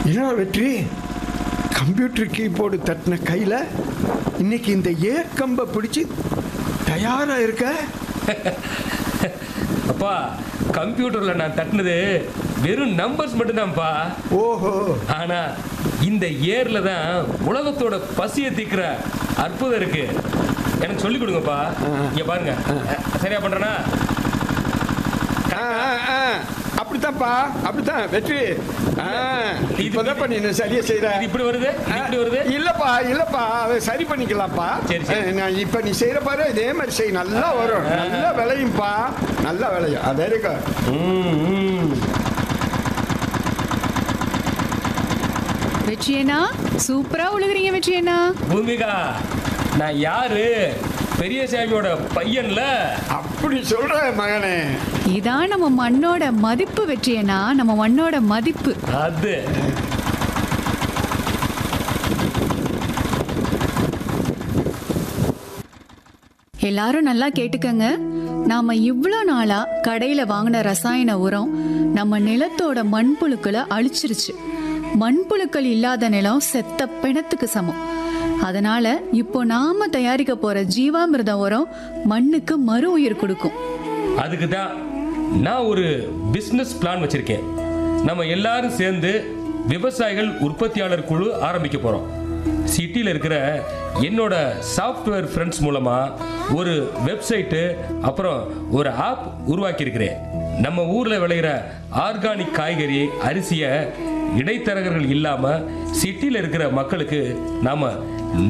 என்ன வெற்றி computer keyboard தட்டின கையில் இன்னைக்கு இந்த ஏர் கம்பை பிடிச்சி தயாரா இருக்க அப்பா கம்ப்யூட்டர்ல நான் தட்டினது வெறும் நம்பர்ஸ் மட்டும்தான்ப்பா ஓஹோ ஆனா இந்த ஏர்ல தான் உலகத்தோட பசியை தீக்கிற அற்புதம் இருக்கு எனக்கு சொல்லி கொடுங்கப்பா இங்க பாருங்க சரியா பண்றேனா ஆ, ஆ, ஆ. அப்படித்தான்ப்பா அப்படித்தான் வெற்றி ஆ, இப்பதான் பண்ணி நீ சரியா செய்யற இது இப்படி வருது இது இப்படி வருது இல்லப்பா இல்லப்பா அதை சரி பண்ணிக்கலாம்ப்பா சரி, சரி. ஆ, நான் இப்ப நீ செய்யற பாரு இதே மாதிரி செய் நல்லா வரும் நல்லா விளையும்ப்பா நல்லா விளையும் அதே இருக்கா ம், ம். வெற்றியண்ணா சூப்பரா உழுகுறீங்க வெற்றியண்ணா பூமிகா நான் யாரு பெரியசாமியோட பையன்ல அப்படி சொல்ற மகனே இதான் நம்ம மண்ணோட மதிப்பு வெற்றியண்ணா நம்ம மண்ணோட மதிப்பு அது எல்லாரும் நல்லா கேட்டுக்கங்க நாம இவ்வளோ நாளா கடையில வாங்கின ரசாயன உரம் நம்ம நிலத்தோட மண்புழுக்களை அழிச்சிருச்சு மண்புழுக்கள் இல்லாத நிலம் செத்த பிணத்துக்கு சமம் அதனால இப்போ நாம தயாரிக்க போற ஜீவாமிர்த உரம் மண்ணுக்கு மறு உயிர் கொடுக்கும் அதுக்கு தான் நான் ஒரு பிஸ்னஸ் பிளான் வச்சிருக்கேன் நம்ம எல்லாரும் சேர்ந்து விவசாயிகள் உற்பத்தியாளர் குழு ஆரம்பிக்க போறோம் சிட்டியில் இருக்கிற என்னோட சாஃப்ட்வேர் ஃப்ரெண்ட்ஸ் மூலமா ஒரு வெப்சைட்டு அப்புறம் ஒரு ஆப் உருவாக்கியிருக்கிறேன் நம்ம ஊர்ல விளையிற ஆர்கானிக் காய்கறி அரிசியை இடைத்தரகர்கள் இல்லாம சிட்டியில் இருக்கிற மக்களுக்கு நாம